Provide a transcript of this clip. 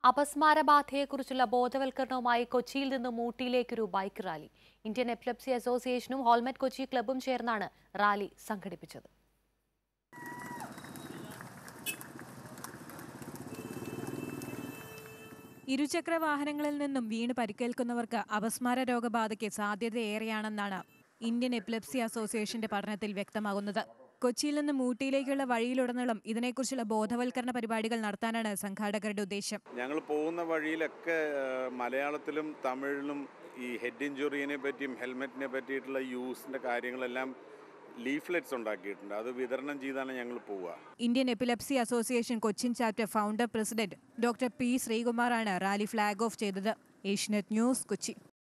അപസ്മാരബാധയെക്കുറിച്ചുള്ള ബോധവൽക്കരണവുമായി കൊച്ചിയിൽ നിന്ന് ഊട്ടിയിലേക്കൊരു ബൈക്ക് റാലി ഇന്ത്യൻ എപ്പിലെപ്സി അസോസിയേഷനും ഹോൾമെറ്റ് കൊച്ചി ക്ലബ്ബും ചേർന്നാണ് റാലി സംഘടിപ്പിച്ചത് ഇരുചക്ര വാഹനങ്ങളിൽ നിന്നും വീണ് പരിക്കേൽക്കുന്നവർക്ക് അപസ്മാര രോഗബാധയ്ക്ക് സാധ്യതയേറെയാണെന്നാണ് ഇന്ത്യൻ എപ്പിലെപ്സി അസോസിയേഷന്റെ പഠനത്തിൽ വ്യക്തമാകുന്നത് കൊച്ചിയിൽ നിന്നും ഊട്ടിയിലേക്കുള്ള വഴിയിലുടനീളം ഇതിനെക്കുറിച്ചുള്ള ബോധവൽക്കരണ പരിപാടികൾ നടത്താനാണ് സംഘാടകരുടെ ഉദ്ദേശം ഞങ്ങൾ പോകുന്ന വഴിയിലൊക്കെ ആ, മലയാളത്തിലും തമിഴിലും ഈ ഹെഡ് ഇഞ്ചുറിനെ പറ്റിയും ഹെൽമെറ്റിനെ പറ്റിയിട്ടുള്ള യൂസിൻ്റെ കാര്യങ്ങളെല്ലാം ലീഫ്ലെറ്റ്സ് ഉണ്ടാക്കിയിട്ടുണ്ട് അത് വിതരണം ചെയ്താണ് ഞങ്ങൾ പോവുക Indian epilepsy association Cochin chapter founder president doctor P ശ്രീകുമാറാണ് റാലി ഫ്ളാഗ് ഓഫ് ചെയ്തത് ഏഷ്യനെറ്റ് ന്യൂസ് കൊച്ചി